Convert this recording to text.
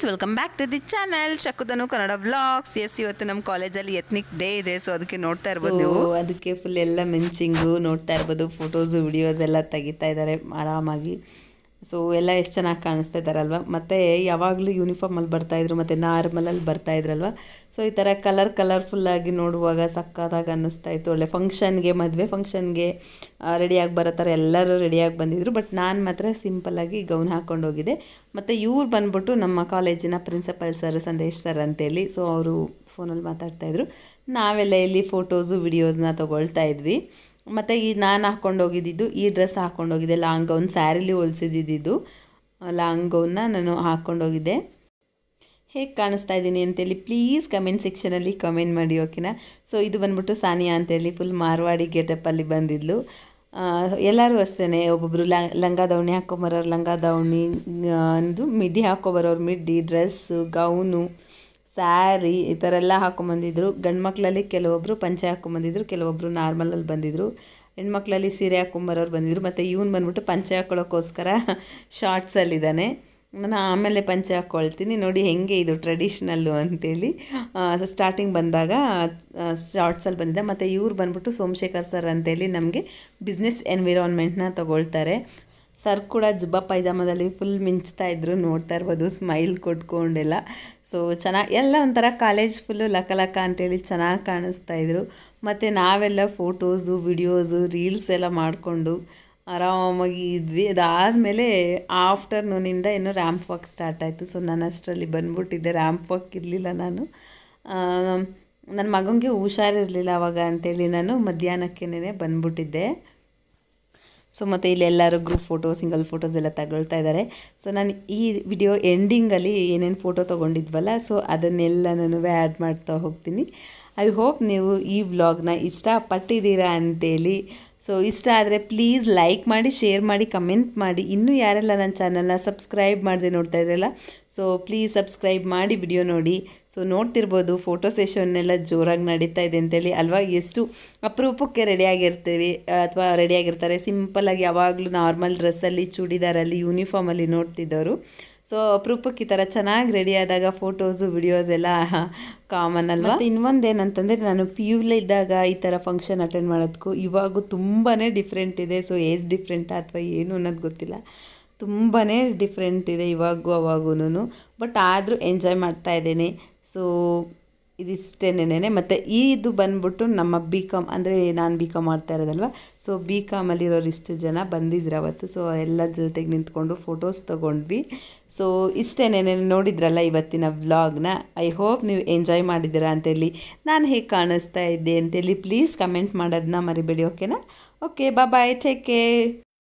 friends welcome back to the channel ಶಕುದನು Kannada vlogs yes ಇವತ್ತು ನಮ್ಮ ಕಾಲೇಜಲ್ಲಿ ಎತ್ನಿಕ್ ಡೇ ಇದೆ ಸೊ ಅದಕ್ಕೆ ನೋಡ್ತಾ ಇರ್ಬೋದು ನೀವು ಅದಕ್ಕೆ ಫುಲ್ ಎಲ್ಲ ಮೆನ್ಸಿಂಗು ನೋಡ್ತಾ ಇರ್ಬೋದು ಫೋಟೋಸು ವಿಡಿಯೋಸ್ ಎಲ್ಲ ತೆಗಿತಾ ಇದ್ದಾರೆ ಆರಾಮಾಗಿ ಸೊ ಎಲ್ಲ ಎಷ್ಟು ಚೆನ್ನಾಗಿ ಕಾಣಿಸ್ತಾ ಇದ್ದಾರಲ್ವ ಮತ್ತು ಯಾವಾಗಲೂ ಯೂನಿಫಾರ್ಮಲ್ಲಿ ಬರ್ತಾಯಿದ್ರು ಮತ್ತು ನಾರ್ಮಲಲ್ಲಿ ಬರ್ತಾ ಇದ್ರಲ್ವ ಸೊ ಈ ಥರ ಕಲರ್ ಕಲರ್ಫುಲ್ಲಾಗಿ ನೋಡುವಾಗ ಸಕ್ಕತ್ತಾಗಿ ಅನ್ನಿಸ್ತಾ ಇತ್ತು ಒಳ್ಳೆ ಫಂಕ್ಷನ್ಗೆ ಮದುವೆ ಫಂಕ್ಷನ್ಗೆ ರೆಡಿಯಾಗಿ ಬರೋ ಥರ ಎಲ್ಲರೂ ರೆಡಿಯಾಗಿ ಬಂದಿದ್ರು ಬಟ್ ನಾನು ಮಾತ್ರ ಸಿಂಪಲ್ಲಾಗಿ ಗೌನ್ ಹಾಕ್ಕೊಂಡು ಹೋಗಿದ್ದೆ ಮತ್ತು ಇವ್ರು ಬಂದ್ಬಿಟ್ಟು ನಮ್ಮ ಕಾಲೇಜಿನ ಪ್ರಿನ್ಸಿಪಲ್ ಸರ್ ಸಂದೇಶ್ ಸರ್ ಅಂತೇಳಿ ಸೊ ಅವರು ಫೋನಲ್ಲಿ ಮಾತಾಡ್ತಾಯಿದ್ರು ನಾವೆಲ್ಲ ಇಲ್ಲಿ ಫೋಟೋಸು ವಿಡಿಯೋಸ್ನ ತೊಗೊಳ್ತಾ ಇದ್ವಿ ಮತ್ತು ಈ ನಾನು ಹಾಕ್ಕೊಂಡು ಹೋಗಿದ್ದಿದ್ದು ಈ ಡ್ರೆಸ್ ಹಾಕ್ಕೊಂಡು ಹೋಗಿದ್ದೆ ಲಾಂಗ್ ಗೌನ್ ಸ್ಯಾರಿಲಿ ಹೊಲ್ಸಿದ್ದಿದ್ದು ಲಾಂಗ್ ಗೌನ್ನ ನಾನು ಹಾಕ್ಕೊಂಡು ಹೋಗಿದ್ದೆ ಹೇಗೆ ಕಾಣಿಸ್ತಾ ಇದ್ದೀನಿ ಅಂತೇಳಿ ಪ್ಲೀಸ್ ಕಮೆಂಟ್ ಸೆಕ್ಷನಲ್ಲಿ ಕಮೆಂಟ್ ಮಾಡಿ ಓಕೆನಾ ಸೊ ಇದು ಬಂದ್ಬಿಟ್ಟು ಸಾನಿಯಾ ಅಂತೇಳಿ ಫುಲ್ ಮಾರ್ವಾಡಿ ಗೆಟಪ್ಪಲ್ಲಿ ಬಂದಿದ್ಲು ಆ, ಎಲ್ಲರೂ ಅಷ್ಟೇ ಒಬ್ಬೊಬ್ಬರು ಲಂಗ ದಾವಣಿ ಹಾಕ್ಕೊಂಬರೋರು ಲಂಗ ದಾವಣಿ ಅಂದು ಮಿಡ್ಡಿ ಹಾಕ್ಕೊಬರೋರು ಮಿಡ್ಡಿ ಡ್ರೆಸ್ಸು ಗೌನು ಸ್ಯಾರಿ ಈ ಥರ ಎಲ್ಲ ಹಾಕ್ಕೊಂಬಂದಿದ್ರು ಗಂಡು ಮಕ್ಕಳಲ್ಲಿ ಕೆಲವೊಬ್ಬರು ಪಂಚೆ ಹಾಕ್ಕೊಂಬಂದಿದ್ರು ಕೆಲವೊಬ್ಬರು ನಾರ್ಮಲಲ್ಲಿ ಬಂದಿದ್ರು ಹೆಣ್ಮಕ್ಳಲ್ಲಿ ಸೀರೆ ಹಾಕ್ಕೊಂಬರೋರು ಬಂದಿದ್ರು ಮತ್ತು ಇವನು ಬಂದ್ಬಿಟ್ಟು ಪಂಚೆ ಹಾಕ್ಕೊಳ್ಳೋಕ್ಕೋಸ್ಕರ ಶಾರ್ಟ್ಸಲ್ಲಿದ್ದಾನೆ ನಾನು ಆಮೇಲೆ ಪಂಚೆ ಹಾಕ್ಕೊಳ್ತೀನಿ ನೋಡಿ ಹೆಂಗೆ ಇದು ಟ್ರೆಡಿಷ್ನಲ್ಲು ಅಂತೇಳಿ ಸ್ಟಾರ್ಟಿಂಗ್ ಬಂದಾಗ ಶಾರ್ಟ್ಸಲ್ಲಿ ಬಂದಿದ್ದೆ ಮತ್ತು ಇವ್ರು ಬಂದ್ಬಿಟ್ಟು ಸೋಮಶೇಖರ್ ಸರ್ ಅಂತೇಳಿ ನಮಗೆ ಬಿಸ್ನೆಸ್ ಎನ್ವಿರಾನ್ಮೆಂಟ್ನ ತಗೊಳ್ತಾರೆ ಸರ್ ಕೂಡ ಜುಬ್ಬ ಪೈಜಾಮದಲ್ಲಿ ಫುಲ್ ಮಿಂಚ್ತಾ ಇದ್ರು ನೋಡ್ತಾ ಇರ್ಬೋದು ಸ್ಮೈಲ್ ಕೊಟ್ಕೊಂಡೆಲ್ಲ ಸೊ ಚೆನ್ನಾಗಿ ಎಲ್ಲ ಒಂಥರ ಕಾಲೇಜ್ ಫುಲ್ಲು ಲಕ ಲಕ ಅಂತೇಳಿ ಚೆನ್ನಾಗಿ ಕಾಣಿಸ್ತಾ ಇದ್ರು ಮತ್ತು ನಾವೆಲ್ಲ ಫೋಟೋಸು ವಿಡಿಯೋಸು ರೀಲ್ಸ್ ಎಲ್ಲ ಮಾಡಿಕೊಂಡು ಆರಾಮಾಗಿ ಇದ್ವಿ ಅದಾದಮೇಲೆ ಆಫ್ಟರ್ನೂನಿಂದ ಏನು ರ್ಯಾಂಪ್ ವಾಕ್ ಸ್ಟಾರ್ಟ್ ಆಯಿತು ಸೊ ನಾನು ಅಷ್ಟರಲ್ಲಿ ಬಂದ್ಬಿಟ್ಟಿದ್ದೆ ರ್ಯಾಂಪ್ ವಾಕ್ ಇರಲಿಲ್ಲ ನಾನು ನನ್ನ ಮಗನಿಗೆ ಹುಷಾರಿರಲಿಲ್ಲ ಅವಾಗ ಅಂತೇಳಿ ನಾನು ಮಧ್ಯಾಹ್ನಕ್ಕೇನೆ ಬಂದ್ಬಿಟ್ಟಿದ್ದೆ ಸೊ ಮತ್ತು ಇಲ್ಲಿ ಎಲ್ಲರೂ ಗ್ರೂಪ್ ಫೋಟೋ ಸಿಂಗಲ್ ಫೋಟೋಸ್ ಎಲ್ಲ ತಗೊಳ್ತಾ ಇದ್ದಾರೆ ಸೊ ನಾನು ಈ ವಿಡಿಯೋ ಎಂಡಿಂಗಲ್ಲಿ ಏನೇನು ಫೋಟೋ ತೊಗೊಂಡಿದ್ವಲ್ಲ ಸೊ ಅದನ್ನೆಲ್ಲ ನಾನು ಆ್ಯಡ್ ಮಾಡ್ತಾ ಹೋಗ್ತೀನಿ ಐ ಹೋಪ್ ನೀವು ಈ ವ್ಲಾಗ್ನ ಇಷ್ಟಪಟ್ಟಿದ್ದೀರಾ ಅಂತೇಳಿ ಸೊ ಇಷ್ಟ ಆದರೆ ಪ್ಲೀಸ್ ಲೈಕ್ ಮಾಡಿ ಶೇರ್ ಮಾಡಿ ಕಮೆಂಟ್ ಮಾಡಿ ಇನ್ನೂ ಯಾರೆಲ್ಲ ನನ್ನ ಚಾನಲ್ನ ಸಬ್ಸ್ಕ್ರೈಬ್ ಮಾಡದೆ ನೋಡ್ತಾ ಇದ್ರಲ್ಲ ಸೊ ಪ್ಲೀಸ್ ಸಬ್ಸ್ಕ್ರೈಬ್ ಮಾಡಿ ವಿಡಿಯೋ ನೋಡಿ ಸೊ ನೋಡ್ತಿರ್ಬೋದು ಫೋಟೋ ಸೆಷನ್ನೆಲ್ಲ ಜೋರಾಗಿ ನಡೀತಾ ಇದೆ ಅಂತೇಳಿ ಅಲ್ವಾ ಎಷ್ಟು ಅಪರೂಪಕ್ಕೆ ರೆಡಿಯಾಗಿರ್ತೀವಿ ಅಥವಾ ರೆಡಿಯಾಗಿರ್ತಾರೆ ಸಿಂಪಲ್ಲಾಗಿ ಯಾವಾಗಲೂ ನಾರ್ಮಲ್ ಡ್ರೆಸ್ಸಲ್ಲಿ ಚೂಡಿದಾರಲ್ಲಿ ಯೂನಿಫಾರ್ಮಲ್ಲಿ ನೋಡ್ತಿದ್ದವರು ಸೊ ಅಪರೂಪಕ್ಕೆ ಈ ಥರ ಚೆನ್ನಾಗಿ ರೆಡಿ ಆದಾಗ ಫೋಟೋಸು ವಿಡಿಯೋಸ್ ಎಲ್ಲ ಕಾಮನ್ ಅಲ್ವಾ ಮತ್ತು ಇನ್ನೊಂದು ಏನಂತಂದರೆ ನಾನು ಪಿ ಇದ್ದಾಗ ಈ ಥರ ಫಂಕ್ಷನ್ ಅಟೆಂಡ್ ಮಾಡೋದಕ್ಕೂ ಇವಾಗೂ ತುಂಬಾ ಡಿಫ್ರೆಂಟ್ ಇದೆ ಸೊ ಏಜ್ ಡಿಫ್ರೆಂಟಾ ಅಥವಾ ಏನು ಅನ್ನೋದು ಗೊತ್ತಿಲ್ಲ ತುಂಬಾ ಡಿಫ್ರೆಂಟ್ ಇದೆ ಇವಾಗೂ ಅವಾಗೂ ಬಟ್ ಆದರೂ ಎಂಜಾಯ್ ಮಾಡ್ತಾ ಇದ್ದೇನೆ ಸೊ ಇದಿಷ್ಟೇನೇನೆ ಮತ್ತು ಇದು ಬಂದ್ಬಿಟ್ಟು ನಮ್ಮ ಬಿ ಕಾಮ್ ಅಂದರೆ ನಾನು ಬಿ ಕಾಮ್ ಮಾಡ್ತಾ ಇರೋದಲ್ವ ಸೊ ಬಿ ಕಾಮಲ್ಲಿರೋರು ಇಷ್ಟು ಜನ ಬಂದಿದ್ರು ಅವತ್ತು ಸೊ ಎಲ್ಲ ಜೊತೆಗೆ ನಿಂತ್ಕೊಂಡು ಫೋಟೋಸ್ ತೊಗೊಂಡ್ವಿ ಸೊ ಇಷ್ಟೇನೇನೆ ನೋಡಿದ್ರಲ್ಲ ಇವತ್ತಿನ ವ್ಲಾಗ್ನ ಐ ಹೋಪ್ ನೀವು ಎಂಜಾಯ್ ಮಾಡಿದ್ದೀರಾ ಅಂತೇಳಿ ನಾನು ಹೇಗೆ ಕಾಣಿಸ್ತಾ ಇದ್ದೆ ಅಂತೇಳಿ ಪ್ಲೀಸ್ ಕಮೆಂಟ್ ಮಾಡೋದನ್ನ ಮರಿಬೇಡಿ ಓಕೆನಾ ಓಕೆ ಬಾಯ್ ಟೇಕ್ ಕೇರ್